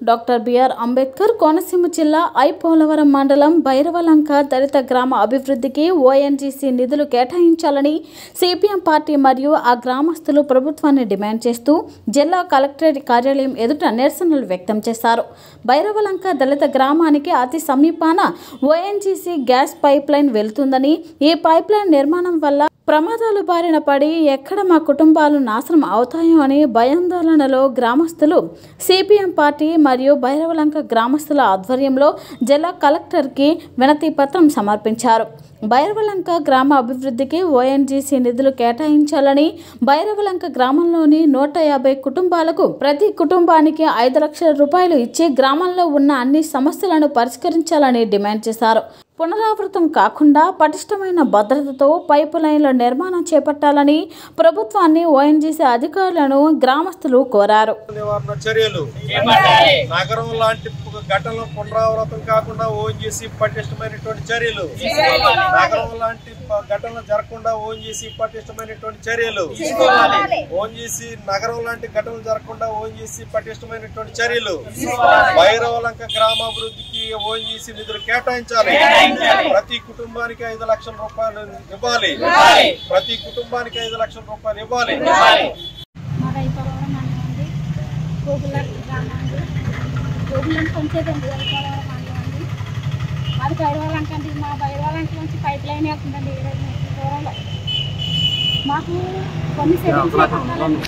doctor BR Ambedkar Konaseema జిల్లా I Polavaram మండలం భైరవలంక దళిత గ్రామ అభివృద్ధికి ఓఎన్జీసీ నిధులు కేటాయించాలని సిపిఎం పార్టీ మరియు ఆ గ్రామస్తులు ప్రభుత్వాన్ని డిమాండ్ చేస్తూ జిల్లా కలెక్టరేట్ కార్యాలయం ఎదుట నిరసనలు వ్యక్తం చేశారు భైరవలంక దళిత గ్రామానికి అతి సమీపాన ఓఎన్జీసీ గ్యాస్ పైప్ లైన్ వెళ్తుందని ఈ పైప్ లైన్ నిర్మాణం వల్ల ప్రమాదాలు బారిన పడి ఎక్కడ మా కుటుంబాలు నాశనం అవుతాయో అని భయాందోళనలో గ్రామస్తులు సిపిఎం పార్టీ మరియు భైరవలంక గ్రామస్తుల ఆధ్వర్యంలో జిల్లా కలెక్టర్కి వినతి పత్రం సమర్పించారు భైరవలంక గ్రామ అభివృద్ధికి ఓఎన్జీసీ నిధులు కేటాయించాలని భైరవలంక గ్రామంలోని నూట యాభై కుటుంబాలకు ప్రతి కుటుంబానికి ఐదు లక్షల రూపాయలు ఇచ్చి గ్రామంలో ఉన్న అన్ని సమస్యలను పరిష్కరించాలని డిమాండ్ చేశారు పునరావృతం కాకుండా పటిష్టమైన భద్రతతో పైపు లైన్ల నిర్మాణం చేపట్టాలని ప్రభుత్వాన్ని ఓఎన్జీసీ అధికారులను గ్రామస్తులు కోరారు నివారణ చర్యలు నగరం లాంటి ఘటనలు పునరావృతం కాకుండా ఓఎన్జీసీ పటిష్టమైనటువంటి చర్యలు నగరం లాంటి ప- ఘటనలు జరగకుండా ఓఎన్జీసీ పటిష్టమైనటువంటి చర్యలు ఓఎన్జీసీ నగరం లాంటి ఘటనలు జరగకుండా ఓఎన్జీసీ పటిష్టమైనటువంటి చర్యలు భైరవలంక గ్రామాభివృద్ధికి ఓఎన్జీసీ నిధులు కేటాయించాలి ప్రతి కుటుంబానికి ఐదు లక్షల రూపాయలు ఇవ్వాలి ప్రతి కుటుంబానికి ఐదు లక్షల రూపాయలు ఇవ్వాలి మా రైతులవరం మండలం అండి గోగుల గ్రామం అండి గోగులం పంచాయతీ అండి రైతులవరం మండలం అండి మాది బైరవాలంక అండి మా బైరవాలంక నుంచి పైప్ లైన్ వెళ్తుందండి ఇరవై మీటర్ల దూరంలో మాకు కొన్ని సెకండ్స్ కావాలండి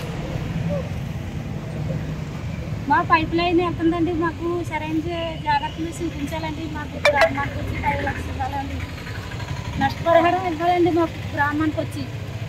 మా పైప్ లైన్ వెళ్తుందండి మాకు సరైన జా- జాగ్రత్తలు చూపించాలండి మాకు గ్రామానికి వచ్చి ఐదు లక్షలు ఇవ్వాలండి నష్టపరిహారం ఇవ్వాలండి మాకు గ్రామానికి వచ్చి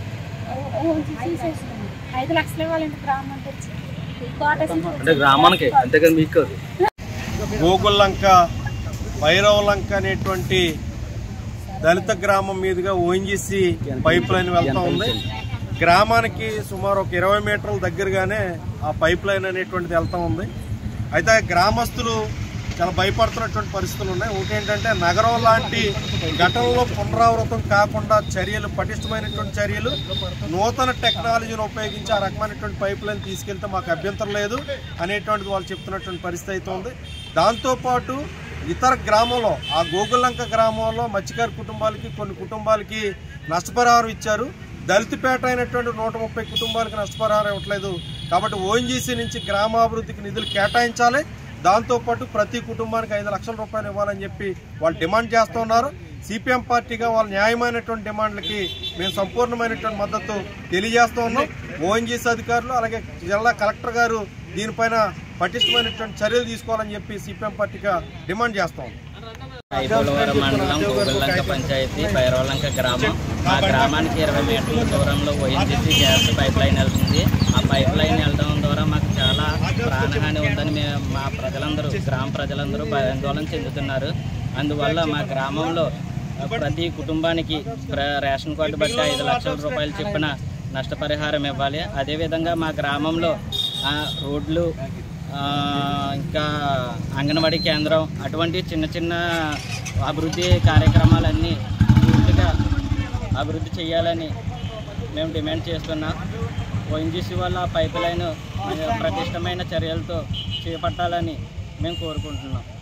తీసేసింది ఐదు లక్షలు ఇవ్వాలండి గ్రామానికి వచ్చి కోటేసి అంటే గ్రామానికి అంతేకాదు మీకు కాదు గోగుల్లంక భైరవలంక అనేటువంటి దళిత గ్రామం మీదుగా ఓఎన్జీసీ పైప్ లైన్ వెళ్తా ఉంది గ్రామానికి సుమారు ఒక ఇరవై మీటర్ల దగ్గరగానే ఆ పైప్ లైన్ అనేటువంటిది వెళ్తా ఉంది అయితే గ్రామస్తులు చాలా భయపడుతున్నటువంటి పరిస్థితులు ఉన్నాయి ఒకటి ఏంటంటే నగరం లాంటి ఘటనలో పునరావృతం కాకుండా చర్యలు పటిష్టమైనటువంటి చర్యలు నూతన టెక్నాలజీని ఉపయోగించి ఆ రకమైనటువంటి పైప్ లైన్ తీసుకెళ్తే మాకు అభ్యంతరం లేదు అనేటువంటిది వాళ్ళు చెప్తున్నటువంటి పరిస్థితి అయితే ఉంది దాంతోపాటు ఇతర గ్రామంలో ఆ గోగులంక గ్రామంలో మత్స్యకార కుటుంబాలకి కొన్ని కుటుంబాలకి నష్టపరిహారం ఇచ్చారు దళితపేట అయినటువంటి నూట ముప్పై కుటుంబాలకి నష్టపరిహారం ఇవ్వట్లేదు కాబట్టి ఓఎన్జీసీ నుంచి గ్రామాభివృద్ధికి నిధులు కేటాయించాలి దాంతోపాటు ప్రతి కుటుంబానికి ఐదు లక్షల రూపాయలు ఇవ్వాలని చెప్పి వాళ్ళు డిమాండ్ చేస్తూ ఉన్నారు సిపిఎం పార్టీగా వాళ్ళ న్యాయమైనటువంటి డిమాండ్లకి మేము సంపూర్ణమైనటువంటి మద్దతు తెలియజేస్తూ ఉన్నాం ఓఎన్జీసీ అధికారులు అలాగే జిల్లా కలెక్టర్ గారు దీనిపైన పటిష్టమైనటువంటి చర్యలు తీసుకోవాలని చెప్పి సిపిఎం పార్టీగా డిమాండ్ చేస్తాం ఐపోలవరం మండలం గోగుల్లంక పంచాయతీ భైరవలంక గ్రామం ఆ గ్రామానికి ఇరవై మీటర్ల దూరంలో ఓఎన్జీసీ గ్యాస్ పైప్ లైన్ వెళ్తుంది ఆ పైప్ లైన్ వెళ్ళడం ద్వారా మాకు చాలా ప్రాణహాని ఉందని మేము మా ప్రజలందరూ గ్రామ ప్రజలందరూ ఆందోళన చెందుతున్నారు అందువల్ల మా గ్రామంలో ప్రతి కుటుంబానికి ప్ర- రేషన్ కార్డు బట్టి ఐదు లక్షల రూపాయలు చొప్పున నష్టపరిహారం ఇవ్వాలి అదేవిధంగా మా గ్రామంలో ఆ, రోడ్లు ఆ, ఇంకా అంగన్వాడీ కేంద్రం అటువంటి చిన్న చిన్న అభివృద్ధి కార్యక్రమాలన్నీ పూర్తిగా అభివృద్ధి చేయాలని మేము డిమాండ్ చేస్తున్నాం ఓఎన్జీసీ వల్ల పైప్ లైన్ ప్రతిష్టమైన చర్యలతో చేపట్టాలని మేము కోరుకుంటున్నాం